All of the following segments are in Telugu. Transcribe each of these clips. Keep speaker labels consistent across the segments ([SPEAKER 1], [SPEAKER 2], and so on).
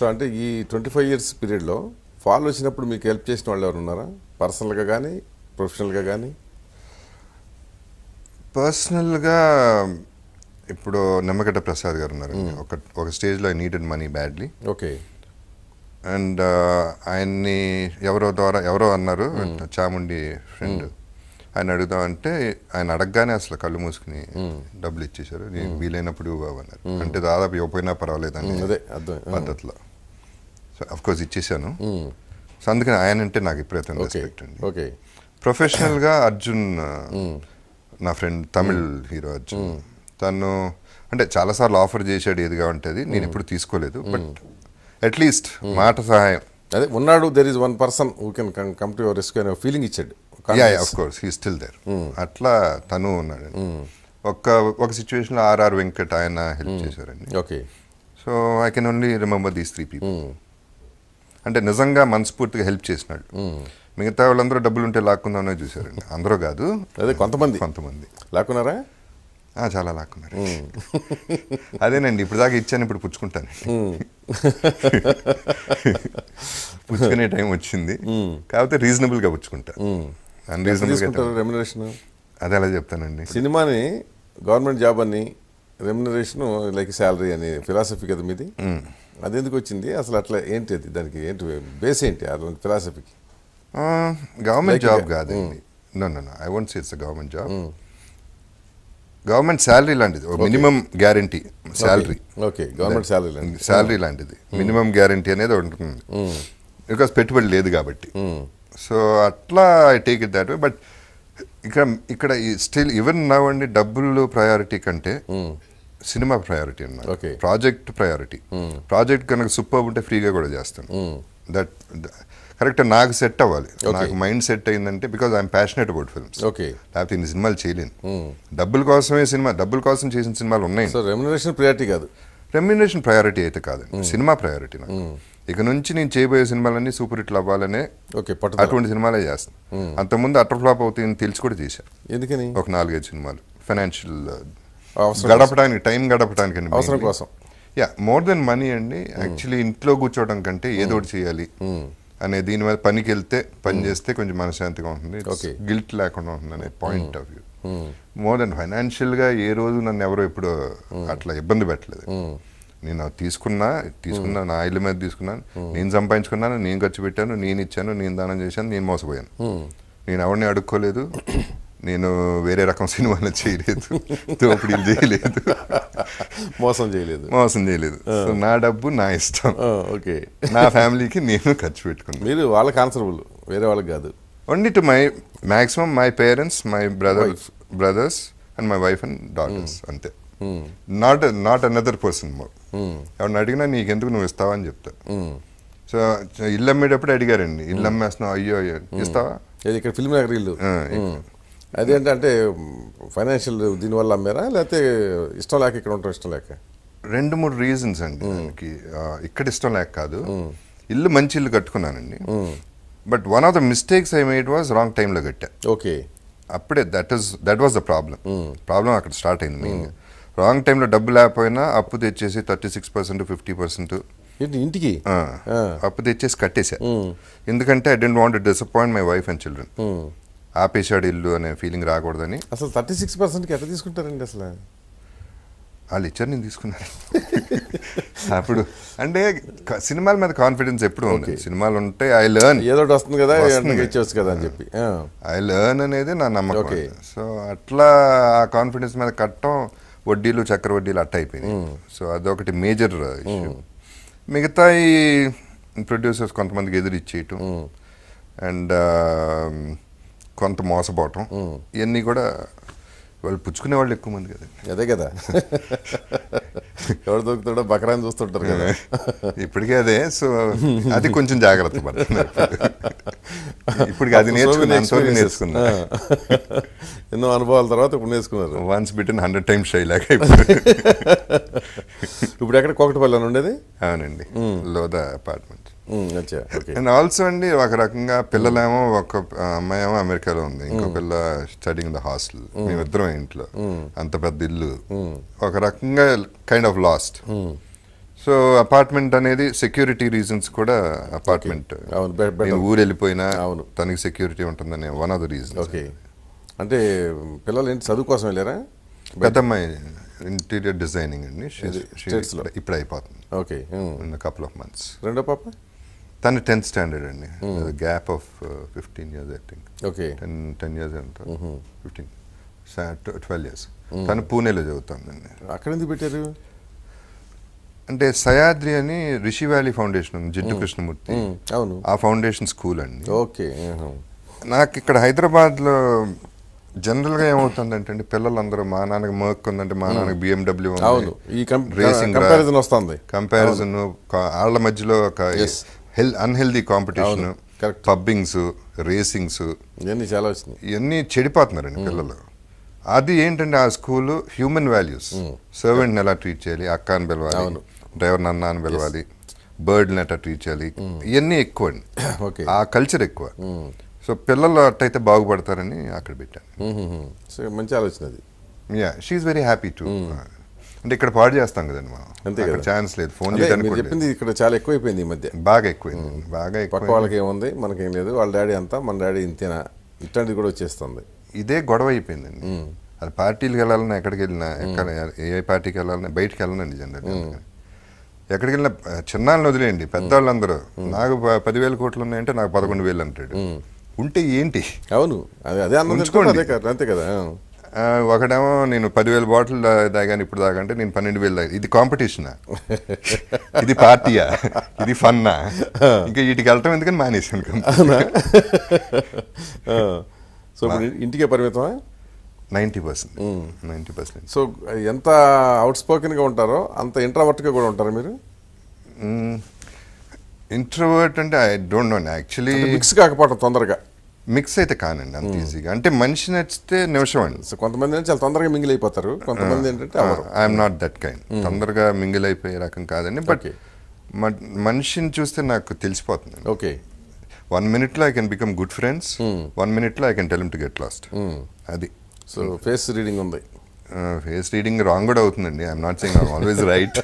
[SPEAKER 1] సో అంటే ఈ ట్వంటీ ఫైవ్ ఇయర్స్ పీరియడ్లో ఫాల్ వచ్చినప్పుడు మీకు హెల్ప్ చేసిన వాళ్ళు ఎవరు ఉన్నారా పర్సనల్గా కానీ ప్రొఫెషనల్గా కానీ
[SPEAKER 2] పర్సనల్గా ఇప్పుడు నిమ్మగడ్డ ప్రసాద్ గారు ఉన్నారు ఒక ఒక స్టేజ్లో I needed money badly
[SPEAKER 1] okay
[SPEAKER 2] and ఆయన్ని ఎవరో ద్వారా ఎవరో అన్నారు చాముండి ఫ్రెండ్ ఆయన అడుగుదామంటే ఆయన అడగగానే అసలు కళ్ళు మూసుకుని డబ్బులు ఇచ్చేశారు నేను వీలైనప్పుడు ఇవ్వవు అన్నారు అంటే దాదాపు ఇవ్వకపోయినా పర్వాలేదని
[SPEAKER 1] అదే అర్థం
[SPEAKER 2] పద్ధతిలో సో అఫ్ కోర్స్ ఇచ్చేసాను సో అందుకని ఆయన అంటే నాకు విపరీతం
[SPEAKER 1] ఓకే
[SPEAKER 2] రెస్పెక్ట్ అండి
[SPEAKER 1] ఓకే
[SPEAKER 2] ప్రొఫెషనల్గా అర్జున్ నా ఫ్రెండ్ తమిళ్ హీరో అర్జున్ తను అంటే చాలాసార్లు ఆఫర్ చేశాడు ఏదిగా ఉంటుంది నేను ఎప్పుడు తీసుకోలేదు బట్ అట్లీస్ట్ మాట సహాయం
[SPEAKER 1] అదే ఉన్నాడు there is one person who can come to your rescue అనే ఫీలింగ్ ఇచ్చాడు
[SPEAKER 2] yeah of course he still there అట్లా తను ఉన్నాడు ఒక ఒక సిచ్యువేషన్లో ఆర్ఆర్ వెంకట్ ఆయన హెల్ప్ చేశారండి
[SPEAKER 1] okay
[SPEAKER 2] so I can only remember these three people అంటే నిజంగా మనస్ఫూర్తిగా హెల్ప్ చేసినాడు మిగతా వాళ్ళందరూ డబ్బులు ఉంటే లాక్కుందామనే చూశారండి అందరూ కాదు
[SPEAKER 1] అదే కొంతమంది
[SPEAKER 2] కొంతమంది
[SPEAKER 1] లాక్కున్నారా
[SPEAKER 2] ఆ, చాలా లాక్కున్నారు అదేనండి ఇప్పుడు దాకా ఇచ్చాను ఇప్పుడు పుచ్చుకుంటాను పుచ్చుకునే టైం వచ్చింది కాకపోతే రీజనబుల్ గా పుచ్చుకుంటా అన్రీజనబుల్ గా
[SPEAKER 1] తీసుకుంటారు రెమ్యునరేషన్
[SPEAKER 2] అదే అలా చెప్తానండి
[SPEAKER 1] సినిమాని గవర్నమెంట్ జాబ్ అని రెమ్యునరేషన్ లైక్ శాలరీ అని ఫిలాసఫీ కదా మీది అది ఎందుకు వచ్చింది అసలు అట్లా ఏంటి అది దానికి ఏంటి బేస్ ఏంటి అలాంటి ఫిలాసఫీకి
[SPEAKER 2] గవర్నమెంట్
[SPEAKER 1] Like
[SPEAKER 2] జాబ్
[SPEAKER 1] ఇక-
[SPEAKER 2] కాదండి no no no I won't say it's government job government salary లాంటిది minimum guarantee salary
[SPEAKER 1] okay government salary
[SPEAKER 2] salary లాంటిది మినిమం గ్యారంటీ అనేది ఉంటుంది బికాస్ పెట్టుబడి లేదు కాబట్టి సో అట్లా I take it that way but ఇక్కడ ఇక్కడ స్టిల్ ఈవెన్ నవ్ అండి డబ్బులు ప్రయారిటీ కంటే సినిమా ప్రయారిటీ అన్నమాట
[SPEAKER 1] Okay.
[SPEAKER 2] ప్రాజెక్ట్ ప్రయారిటీ ప్రాజెక్ట్ కనుక సూపర్ ఉంటే ఫ్రీగా కూడా చేస్తాను దట్ కరెక్ట్ నాకు సెట్ అవ్వాలి నాకు మైండ్ సెట్ అయిందంటే because I'm passionate about films
[SPEAKER 1] okay
[SPEAKER 2] లేకపోతే ఇన్ని సినిమాలు చేయలేను డబ్బుల కోసమే సినిమా డబ్బుల కోసం చేసిన సినిమాలు ఉన్నాయి
[SPEAKER 1] సో రెమ్యునరేషన్ ప్రియారిటీ కాదు
[SPEAKER 2] రెమ్యునరేషన్ ప్రయారిటీ అయితే కాదండి సినిమా ప్రయారిటీ నాకు ఇక నుంచి నేను చేయబోయే సినిమాలన్నీ సూపర్ హిట్లు అవ్వాలనే
[SPEAKER 1] ఓకే పట్టుదల
[SPEAKER 2] అటువంటి సినిమాలే చేస్తాను అంతకుముందు అటర్ ఫ్లాప్ అవుతాయని తెలిసి కూడా చేశాను
[SPEAKER 1] ఎందుకని
[SPEAKER 2] ఒక నాలుగైదు సినిమాలు ఫైనాన్షియల్
[SPEAKER 1] అవసరం
[SPEAKER 2] గడపడానికి టైం గడపడానికి అండి
[SPEAKER 1] అవసరం
[SPEAKER 2] mainly.
[SPEAKER 1] కోసం
[SPEAKER 2] యా మోర్ దెన్ మనీ అండి యాక్చువల్లీ ఇంట్లో కూర్చోవడం కంటే ఏదో ఒకటి చేయాలి అనే దీని మీద పనికి వెళ్తే పని చేస్తే కొంచెం మనశ్శాంతిగా ఉంటుంది
[SPEAKER 1] Okay.
[SPEAKER 2] గిల్ట్ లేకుండా ఉంటుంది అనే point of view more than financial గా ఏ రోజు నన్ను ఎవరో ఎప్పుడు అట్లా ఇబ్బంది పెట్టలేదు నేను అది తీసుకున్నా తీసుకున్నా నా ఇల్లు మీద తీసుకున్నాను నేను సంపాదించుకున్నాను నేను ఖర్చు పెట్టాను నేను ఇచ్చాను నేను దానం చేశాను నేను మోసపోయాను నేను ఎవరిని అడుక్కోలేదు నేను వేరే రకం సినిమాలు చేయలేదు దోపిడీలు చేయలేదు
[SPEAKER 1] మోసం చేయలేదు
[SPEAKER 2] మోసం చేయలేదు సో నా డబ్బు నా ఇష్టం
[SPEAKER 1] ఓకే
[SPEAKER 2] నా ఫ్యామిలీకి నేను ఖర్చు పెట్టుకున్నాను
[SPEAKER 1] మీరు వాళ్ళకి ఆన్సరబుల్ వేరే వాళ్ళకి కాదు
[SPEAKER 2] only to my maximum my parents my brothers brothers and my wife and daughters అంతే not not another person more ఎవరిని అడిగినా నీకెందుకు నువ్వు ఇస్తావా అని చెప్తా సో ఇల్లు అమ్మేటప్పుడు అడిగారండి ఇల్లు అమ్మేస్తున్నావు అయ్యో అయ్యో ఇస్తావా
[SPEAKER 1] ఏది ఇక్కడ ఫిల్మ్ నగర్ ఇల్లు
[SPEAKER 2] ఆ,
[SPEAKER 1] అదేంటే అంటే ఫైనాన్షియల్ దీనివల్ల అమ్మారా లేకపోతే ఇష్టం లేక ఇక్కడ ఉంటాం ఇష్టం లేక
[SPEAKER 2] రెండు మూడు రీజన్స్ అండి దానికి ఆ, ఇక్కడ ఇష్టం లేక కాదు ఇల్లు మంచి ఇల్లు కట్టుకున్నానండి but one of the mistakes I made was wrong టైంలో కట్టా
[SPEAKER 1] ఓకే
[SPEAKER 2] అప్పుడే that is that was the problem problem అక్కడ స్టార్ట్ అయింది మెయిన్గా రాంగ్ టైంలో డబ్బు లేకపోయినా అప్పు తెచ్చేసి thirty six percent fifty percent
[SPEAKER 1] ఏంటి ఇంటికి
[SPEAKER 2] అప్పు తెచ్చేసి కట్టేశా ఎందుకంటే I didn't want disappoint my wife and children ఆపేశాడు ఇల్లు అనే ఫీలింగ్ రాకూడదని
[SPEAKER 1] అసలు థర్టీ సిక్స్ పర్సెంట్కి ఎట్లా తీసుకుంటారండి అసలు
[SPEAKER 2] వాళ్ళు ఇచ్చారు నేను తీసుకున్నాను అప్పుడు అంటే క- సినిమాల మీద కాన్ఫిడెన్స్ ఎప్పుడు ఉంది సినిమాలు ఉంటే ఐ లెర్న్
[SPEAKER 1] ఏదో ఒకటి వస్తుంది కదా
[SPEAKER 2] వస్తుంది.
[SPEAKER 1] వెంటనే ఇచ్చేవచ్చు కదా అని చెప్పి ఆ.
[SPEAKER 2] ఐ లెర్న్ అనేది నా నమ్మకం
[SPEAKER 1] Okay.
[SPEAKER 2] సో అట్లా ఆ కాన్ఫిడెన్స్ మీద కట్టడం వడ్డీలు చక్ర వడ్డీలు అట్ట అయిపోయినాయి సో అదొకటి మేజర్ ఇష్యూ మిగతా ఈ ప్రొడ్యూసర్స్ కొంతమందికి ఎదురు ఇచ్చేయటం అండ్ కొంత మోసపోవటం ఇవన్నీ కూడా వాళ్ళు పుచ్చుకునే వాళ్ళు ఎక్కువ మంది కదండి
[SPEAKER 1] అదే కదా ఎవరు దొరుకుతాడో బకరాని చూస్తుంటారు కదా
[SPEAKER 2] ఇప్పటికే అదే సో అది కొంచెం జాగ్రత్త పడుతున్నారు ఇప్పటికి అది
[SPEAKER 1] So many
[SPEAKER 2] నేర్చుకున్నాను అంతవరకు
[SPEAKER 1] experiences.
[SPEAKER 2] నేర్చుకున్నా
[SPEAKER 1] ఆ. ఎన్నో అనుభవాల తర్వాత ఇప్పుడు నేర్చుకున్నారు
[SPEAKER 2] once bitten hundred times shy లాగా ఇప్పుడు
[SPEAKER 1] ఇప్పుడు ఎక్కడ కోకటపల్లి అని ఉండేది
[SPEAKER 2] అవునండి లోదా అపార్ట్మెంట్
[SPEAKER 1] ఉమ్, అచ్చా ఓకే
[SPEAKER 2] అండ్ ఆల్సో అండి ఒక రకంగా పిల్లలేమో ఒక ఆ, అమ్మాయి ఏమో అమెరికాలో ఉంది ఇంకో పిల్ల స్టడింగ్ ద హాస్టల్ మేమిద్దరం ఇంట్లో అంత పెద్ద ఇల్లు ఒక రకంగా kind of lost so apartment అనేది సెక్యూరిటీ రీజన్స్ కూడా అపార్ట్మెంట్
[SPEAKER 1] అవును బె-
[SPEAKER 2] నేను
[SPEAKER 1] బెటర్
[SPEAKER 2] ఊరు వెళ్ళిపోయినా
[SPEAKER 1] అవును.
[SPEAKER 2] తనకి సెక్యూరిటీ ఉంటుందని one of the reason
[SPEAKER 1] okay అంటే పిల్లలు ఏంటి చదువు కోసం వెళ్ళారా
[SPEAKER 2] పెద్ద అమ్మాయి ఇంటీరియర్ డిజైనింగ్ అండి She's- she
[SPEAKER 1] States లో.
[SPEAKER 2] ఇప్పుడు- ఇప్పుడు అయిపోతుంది
[SPEAKER 1] okay um.
[SPEAKER 2] In couple of months
[SPEAKER 1] రెండో పాప
[SPEAKER 2] తను టెన్త్ స్టాండర్డ్ అండి gap of fifteen years I think
[SPEAKER 1] okay
[SPEAKER 2] ten ten years ఎంత ఫిఫ్టీన్ ట్వెల్వ్ ఇయర్స్ తను పూణేలో చదువుతుందండి
[SPEAKER 1] అక్కడ ఎందుకు పెట్టారు
[SPEAKER 2] అంటే సయాద్రి అని రిషి వ్యాలీ ఫౌండేషన్ ఉంది జిడ్డు కృష్ణమూర్తి
[SPEAKER 1] ఉమ్, అవును
[SPEAKER 2] ఆ ఫౌండేషన్ స్కూల్ అండి
[SPEAKER 1] ఓకే ఉహు.
[SPEAKER 2] నాకు ఇక్కడ హైదరాబాద్లో జనరల్గా ఏమవుతుందంటే అండి పిల్లలందరూ మా నాన్నకి మర్క్ ఉందంటే మా నాన్నకి బిఎండబ్ల్యూ
[SPEAKER 1] అవును ఈ
[SPEAKER 2] Racing రా.
[SPEAKER 1] కంపారిజన్ వస్తుంది
[SPEAKER 2] కంపారిజన్ వాళ్ళ మధ్యలో ఒక
[SPEAKER 1] Yes.
[SPEAKER 2] హెల్ అన్హెల్దీ కాంపిటీషన్
[SPEAKER 1] అవును, correct.
[SPEAKER 2] పబ్బింగ్స్ రేసింగ్స్
[SPEAKER 1] ఇవన్నీ చాలా వచ్చినాయి
[SPEAKER 2] ఇవన్నీ చెడిపోతున్నారండి పిల్లలు అది ఏంటంటే ఆ స్కూల్ హ్యూమన్ వాల్యూస్ సర్వెంట్ని ఎలా ట్రీట్ చేయాలి అక్క అని పిలవాలి
[SPEAKER 1] అవును.
[SPEAKER 2] డ్రైవర్ నన్న అని పిలవాలి బర్డ్ని ఎట్లా ట్రీట్ చేయాలి ఇవన్నీ ఎక్కువ అండి
[SPEAKER 1] ఓకే
[SPEAKER 2] ఆ కల్చర్ ఎక్కువ సో పిల్లలు అట్టయితే బాగుపడతారని అక్కడ పెట్టాను
[SPEAKER 1] ఉహుహు. సో మంచి ఆలోచన అది
[SPEAKER 2] yeah she very happy to అంటే ఇక్కడ పాడు చేస్తాం కదండి మనం
[SPEAKER 1] అంతే
[SPEAKER 2] అక్కడ
[SPEAKER 1] కదా.
[SPEAKER 2] ఛాన్స్ లేదు ఫోన్
[SPEAKER 1] అదే
[SPEAKER 2] చేయడానికి
[SPEAKER 1] మీరు
[SPEAKER 2] కూడా లేదు.
[SPEAKER 1] చెప్పింది ఇక్కడ చాలా ఎక్కువైపోయింది ఈ మధ్య
[SPEAKER 2] బాగా ఎక్కువైంది బాగా
[SPEAKER 1] పక్క
[SPEAKER 2] ఎక్కువ
[SPEAKER 1] వాళ్ళకి ఏముంది మనకేం లేదు వాళ్ళ డాడీ అంతా మన డాడీ ఇంతేనా ఇట్లాంటిది కూడా వచ్చేస్తుంది
[SPEAKER 2] ఇదే గొడవ అయిపోయిందండి అది పార్టీలకు వెళ్ళాలన్నా ఎక్కడికి వెళ్ళినా ఎక్కడ ఏ పార్టీకి వెళ్ళాలన్నా బయటికి వెళ్ళనండి జనరల్ ఎక్కడికి వెళ్ళినా ఆ, చిన్నాళ్ళని వదిలేయండి పెద్దవాళ్ళందరూ నాకు ప- పదివేల కోట్లు ఉన్నాయంటే నాకు పదకొండు వేలు అంటాడు ఉంటే ఏంటి
[SPEAKER 1] అవును అదే అదే అన్నది
[SPEAKER 2] ఉంచుకోండి.
[SPEAKER 1] అదే కదా అంతే కదా
[SPEAKER 2] ఆ, ఒకడేమో నేను పదివేల బాటిల్ తాగాను ఇప్పుడు దాకంటే నేను పన్నెండు వేలు తాగా ఇది కాంపిటీషనా ఇది పార్టీయా ఇది ఫన్నా ఇంకా వీటికి వెళ్ళటం ఎందుకని మానేసాను
[SPEAKER 1] ఆ. సో ఇప్పుడు ఇంటికే పరిమితమా
[SPEAKER 2] ninety percent ninety percent
[SPEAKER 1] so ఎంత అవుట్ స్పోకెన్గా ఉంటారో అంత ఇంట్రావర్ట్గా కూడా ఉంటారా మీరు
[SPEAKER 2] ఇంట్రోవర్ట్ అంటే I don't know actually
[SPEAKER 1] mix కాకపోవటం తొందరగా
[SPEAKER 2] మిక్స్ అయితే కానండి అంత ఈజీగా అంటే మనిషి నచ్చితే నిమిషం అండి
[SPEAKER 1] సో కొంతమంది ఏంటంటే చాలా తొందరగా మింగిల్ అయిపోతారు కొంతమంది ఏంటంటే అవరు
[SPEAKER 2] ఐఎమ్ నాట్ దట్ కైండ్ తొందరగా మింగిల్ అయిపోయే రకం కాదండి బట్
[SPEAKER 1] Okay.
[SPEAKER 2] మనిషిని చూస్తే నాకు తెలిసిపోతుంది
[SPEAKER 1] ఓకే
[SPEAKER 2] వన్ మినిట్లో I can become good friends one మినిట్లో I can tell to get lost అది
[SPEAKER 1] సో ఫేస్ రీడింగ్ ఉంది
[SPEAKER 2] ఫేస్ రీడింగ్ రాంగ్ కూడా అవుతుందండి I'm not saying I'm always right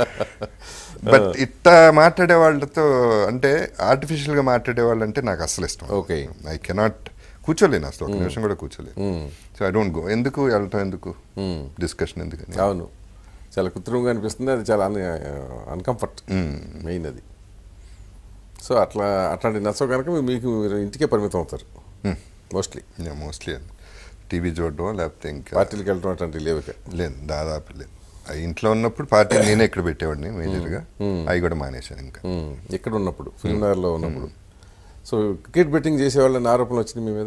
[SPEAKER 2] but ఇట్ట మాట్లాడే వాళ్ళతో అంటే ఆర్టిఫిషియల్ గా మాట్లాడే వాళ్ళు అంటే నాకు అసలు ఇష్టం
[SPEAKER 1] Okay.
[SPEAKER 2] ఐ కెనాట్ కూర్చోలేను అసలు ఒక నిమిషం కూడా కూర్చోలేను సో ఐ డోంట్ గో ఎందుకు వెళ్ళటం ఎందుకు డిస్కషన్ ఎందుకని
[SPEAKER 1] అవును చాలా కృత్రిమంగా అనిపిస్తుంది అది చాలా అన్ అన్కంఫర్ట్ మెయిన్ అది సో అట్లా అట్లాంటి నచ్చవు కనుక మీ- మీకు మీరు ఇంటికే పరిమితం అవుతారు మోస్ట్లీ
[SPEAKER 2] మోస్ట్లీ టీవీ చూడడం లేకపోతే ఇంకా
[SPEAKER 1] పార్టీలకు వెళ్ళడం అట్లాంటివి లేవు ఇక.
[SPEAKER 2] లేదు దాదాపు లేదు ఆ ఇంట్లో ఉన్నప్పుడు పార్టీ నేనే ఇక్కడ పెట్టేవాడిని మేజర్గా అవి కూడా మానేశాను ఇంకా
[SPEAKER 1] ఉమ్, ఇక్కడ ఉన్నప్పుడు ఫిల్మ్ నగర్లో ఉన్నప్పుడు సో క్రికెట్ బెట్టింగ్ చేసేవాళ్ళని ఆరోపణలు వచ్చినాయి మీ మీద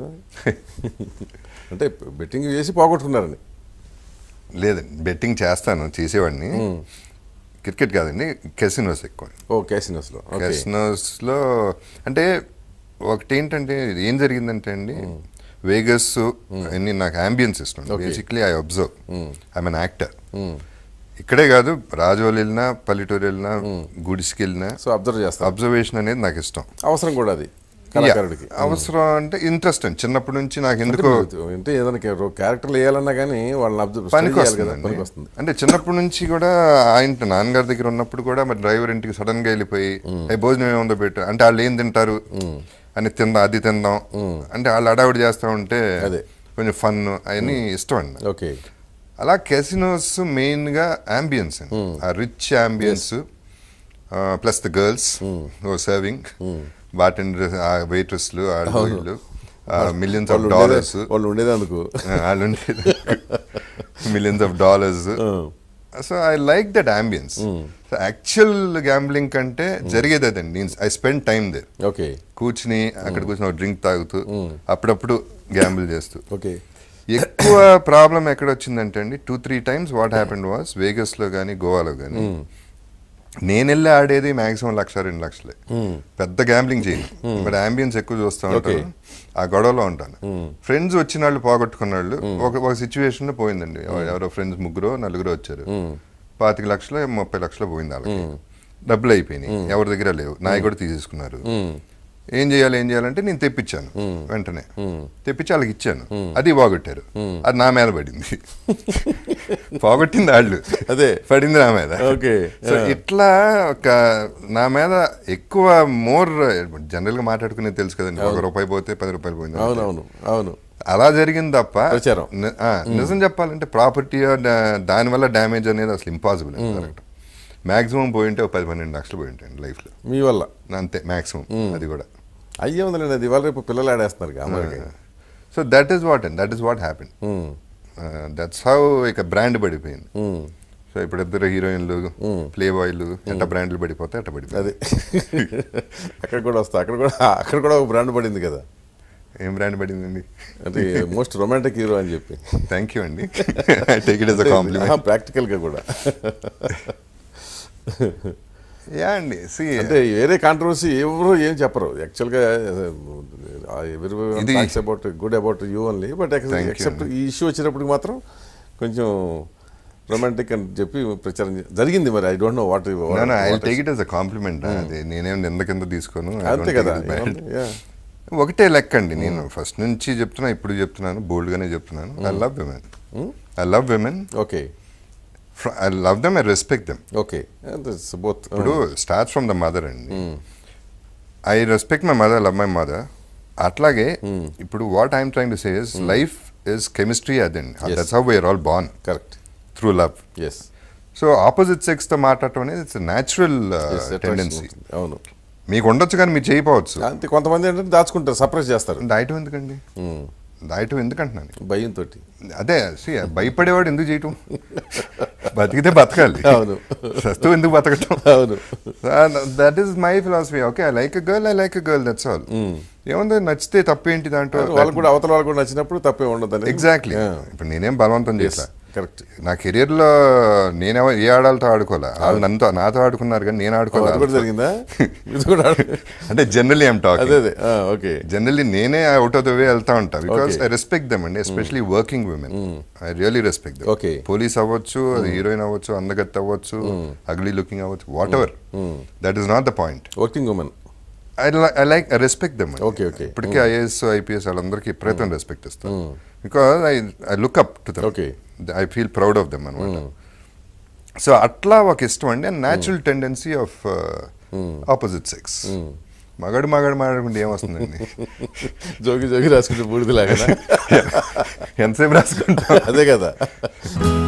[SPEAKER 1] అంటే బెట్టింగ్ చేసి పోగొట్టుకున్నారని
[SPEAKER 2] లేదండి బెట్టింగ్ చేస్తాను చేసేవాడిని క్రికెట్ కాదండి కెసినోస్ ఎక్కువ
[SPEAKER 1] ఓ క్యాసినోస్లో ఓకే
[SPEAKER 2] కెసినోస్ లో అంటే ఒకటి ఏంటంటే ఏం జరిగిందంటే అండి వేగస్ అన్ని నాకు అంబియన్స్ ఇష్టం
[SPEAKER 1] Okay.
[SPEAKER 2] Basically I observe I'm an actor ఇక్కడే కాదు రాజోలు వెళ్ళినా పల్లెటూరు వెళ్ళినా గుడిసికి వెళ్ళినా
[SPEAKER 1] సో అబ్జర్వ్ చేస్తారు
[SPEAKER 2] అబ్జర్వేషన్ అనేది నాకు ఇష్టం
[SPEAKER 1] అవసరం కూడా అది కళాకారుడికి
[SPEAKER 2] Yeah. అవసరం అంటే ఇంట్రెస్ట్ అండి చిన్నప్పటి నుంచి నాకు
[SPEAKER 1] అంటే
[SPEAKER 2] ఎందుకో
[SPEAKER 1] మీరు అంటే ఏదైనా క్యారెక్టర్లు వేయాలన్నా కానీ వాళ్ళని అబ్జర్వ్
[SPEAKER 2] పనికి
[SPEAKER 1] చేయాలి కదా
[SPEAKER 2] వస్తుందండి
[SPEAKER 1] పనికి వస్తుంది
[SPEAKER 2] అంటే చిన్నప్పటి నుంచి కూడా ఆయన నాన్నగారి దగ్గర ఉన్నప్పుడు కూడా మరి డ్రైవర్ ఇంటికి సడన్ గా వెళ్ళిపోయి "ఏ, భోజనం ఏముందో పెట్టు అంటే వాళ్ళు ఏం తింటారు అని తిందాం అది తిందాం అంటే వాళ్ళు అడావిడి చేస్తూ ఉంటే
[SPEAKER 1] అదే.
[SPEAKER 2] కొంచెం ఫన్ అవన్నీ ఇష్టం అండి
[SPEAKER 1] ఓకే
[SPEAKER 2] అలా కెసినోస్ మెయిన్ గా అంబియన్స్ అండి ఆ rich ambience plus the girls serving bartender ఆ వెయిటర్స్లు ఆ వీళ్ళు మిలియన్స్ ఆఫ్
[SPEAKER 1] వాళ్ళు
[SPEAKER 2] డాలర్స్
[SPEAKER 1] ఉండేదే- వాళ్ళు ఉండేది అందుకు
[SPEAKER 2] వాళ్ళు millions of dollars so I like that ambience so actual gambling కంటే జరిగేది అదండి I spend time there
[SPEAKER 1] okay
[SPEAKER 2] కూర్చుని అక్కడ కూర్చుని డ్రింక్ తాగుతూ అప్పుడప్పుడు గ్యాంబుల్ చేస్తూ
[SPEAKER 1] ఓకే
[SPEAKER 2] ఎక్కువ ప్రాబ్లం ఎక్కడ వచ్చిందంటే అండి two three times what happened was Vegas లో కానీ గోవాలో కానీ నేను వెళ్ళి ఆడేది మాక్సిమం లక్ష రెండు లక్షలే పెద్ద గ్యాంబ్లింగ్ చేయను బట్ అంబియన్స్ ఎక్కువ చూస్తూ ఉంటాను ఆ గొడవలో ఉంటాను ఫ్రెండ్స్ వచ్చిన వాళ్ళు పోగొట్టుకున్న వాళ్ళు ఒక ఒక సిచ్యువేషన్ లో పోయిందండి ఎవరో ఫ్రెండ్స్ ముగ్గురు నలుగురు వచ్చారు పాతిక లక్షలు ముప్పై లక్షలు పోయింది వాళ్ళకి డబ్బులు అయిపోయినాయి ఎవరి దగ్గర లేవు నాయి కూడా తీసేసుకున్నారు ఏం చేయాలి ఏం చేయాలంటే నేను తెప్పించాను వెంటనే తెప్పించి వాళ్ళకి ఇచ్చాను అది పోగొట్టారు అది నా మీద పడింది పోగొట్టింది వాళ్ళు
[SPEAKER 1] అదే.
[SPEAKER 2] పడింది నా మీద
[SPEAKER 1] ఓకే
[SPEAKER 2] సో ఇట్లా ఒక నా మీద ఎక్కువ మోర్ జనరల్ గా మాట్లాడుకునేది తెలుసు కదండి ఒక రూపాయి పోతే పది రూపాయలు పోయింది
[SPEAKER 1] అవునవును అవును
[SPEAKER 2] అలా జరిగింది తప్ప
[SPEAKER 1] ప్రచారం.
[SPEAKER 2] ని- ఆ, నిజం చెప్పాలంటే ప్రాపర్టీ దానివల్ల డ్యామేజ్ అనేది అసలు ఇంపాసిబుల్ జరగటం మాక్సిమం పోయింటే ఒక పది పన్నెండు లక్షలు పోయి ఉంటాయండి లైఫ్ లో
[SPEAKER 1] మీ వల్ల
[SPEAKER 2] అంతే మాక్సిమం అది కూడా
[SPEAKER 1] అయ్యే ఉందిలేండి అది ఇవాళ రేపు పిల్లలు ఆడేస్తున్నారు America
[SPEAKER 2] so that is what and that is what happen that's how ఇక బ్రాండ్ పడిపోయింది సో ఇప్పుడు ఇద్దరు హీరోయిన్లు ప్లే బాయ్లు ఎట్ట బ్రాండ్లు పడిపోతే అట్ట పడిపోయి
[SPEAKER 1] అది అక్కడ కూడా వస్తా అక్కడ కూడా అక్కడ కూడా ఒక బ్రాండ్ పడింది కదా
[SPEAKER 2] ఏం బ్రాండ్ పడిందండి
[SPEAKER 1] అంటే మోస్ట్ రొమాంటిక్ హీరో అని చెప్పి
[SPEAKER 2] థ్యాంక్ యూ అండి I take it as a compliment
[SPEAKER 1] ప్రాక్టికల్గా కూడా
[SPEAKER 2] యా అండి సి
[SPEAKER 1] అంటే వేరే కాంట్రవర్సీ ఎవరు ఏం చెప్పరు యాక్చువల్గా ఎవరు
[SPEAKER 2] ఇది-
[SPEAKER 1] talks about good about you only but
[SPEAKER 2] Thank you.
[SPEAKER 1] Except ఈ ఇష్యూ వచ్చినప్పటికి మాత్రం కొంచెం రొమాంటిక్ అని చెప్పి ప్రచారం చే- జరిగింది మరి I don't know what
[SPEAKER 2] I take it as a compliment అది నేనేం నింద కింద తీసుకోను I don't
[SPEAKER 1] అంతే
[SPEAKER 2] take
[SPEAKER 1] కదా
[SPEAKER 2] it as bad.
[SPEAKER 1] ఏముంది? Yeah.
[SPEAKER 2] ఒకటే లెక్క అండి నేను ఫస్ట్ నుంచి చెప్తున్నా ఇప్పుడు చెప్తున్నాను బోల్డ్ గానే చెప్తున్నాను I love women I love women
[SPEAKER 1] okay
[SPEAKER 2] I love them I respect them
[SPEAKER 1] okay both
[SPEAKER 2] ఇప్పుడు స్టార్ట్ ఫ్రమ్ ద మదర్ అండి I respect my mother love my mother అట్లాగే ఇప్పుడు what I'm trying to says life is chemistry అదండి
[SPEAKER 1] Yes.
[SPEAKER 2] That's how we are all born
[SPEAKER 1] correct
[SPEAKER 2] through love
[SPEAKER 1] as
[SPEAKER 2] so opposite sex తో మాట్లాడటం అనేది ఇట్స్ న్యాచురల్ టెండెన్సీ
[SPEAKER 1] అవును
[SPEAKER 2] మీకు ఉండొచ్చు కానీ మీరు చేయకపోవచ్చు
[SPEAKER 1] అంతే కొంతమంది ఏంటంటే దాచుకుంటారు సప్రెస్ చేస్తారు
[SPEAKER 2] దాయటం ఎందుకండి దాయటం ఎందుకంటున్నాను
[SPEAKER 1] భయంతో
[SPEAKER 2] అదే see, భయపడేవాడు ఎందుకు చేయటం బతికితే బతకాలి
[SPEAKER 1] అవును.
[SPEAKER 2] సస్తు ఎందుకు బతకటం
[SPEAKER 1] అవును
[SPEAKER 2] that is my philosophy okay I like girl I like girl that's all ఏముంది నచ్చితే తప్పేంటి దాంట్లో
[SPEAKER 1] వాళ్ళకు కూడా అవతల వాళ్ళు కూడా నచ్చినప్పుడు తప్పే ఉండదు
[SPEAKER 2] ఎగ్జాక్ట్లీ ఇప్పుడు నేనేం బలవంతం చేసా
[SPEAKER 1] కరెక్ట్
[SPEAKER 2] నా కెరీర్ లో నేనే ఏ ఆడాలతో ఆడుకోలే వాళ్ళు నన్ను నాతో ఆడుకున్నారు కానీ నేను
[SPEAKER 1] అది కూడా
[SPEAKER 2] ఆడుకోలేదు
[SPEAKER 1] జరిగిందా ఇది కూడా
[SPEAKER 2] అంటే జనరలీ ఐమ్ టాకింగ్
[SPEAKER 1] అదే అదే ఓకే
[SPEAKER 2] జనరలీ నేనే అవుట్ ఆఫ్ ద వే వెళ్తా ఉంటా because
[SPEAKER 1] Okay.
[SPEAKER 2] I respect them అండి especially working women I really respect them
[SPEAKER 1] Okay.
[SPEAKER 2] Police అవ్వచ్చు అది హీరోయిన్ అవ్వచ్చు అందగత్ అవ్వచ్చు అగ్లీ లుకింగ్ అవ్వచ్చు whatever that is not the point
[SPEAKER 1] working women
[SPEAKER 2] I I like I respect them
[SPEAKER 1] Okay, okay.
[SPEAKER 2] ఇప్పటికీ ఐఏఎస్ ఐపీఎస్ వాళ్ళందరికీ ప్రయత్నం రెస్పెక్ట్ ఇస్తాను because I I look up to them
[SPEAKER 1] Okay.
[SPEAKER 2] I feel proud of them అనమాట సో అట్లా ఒక ఇష్టం అండి and natural tendency of opposite sex మగాడు మగాడు మాట్లాడుకుంటే ఏమొస్తుందండి
[SPEAKER 1] జోగి జోగి రాసుకుంటే బూడిదలాగా
[SPEAKER 2] ఎంతసేపు రాసుకుంటాం
[SPEAKER 1] అదే కదా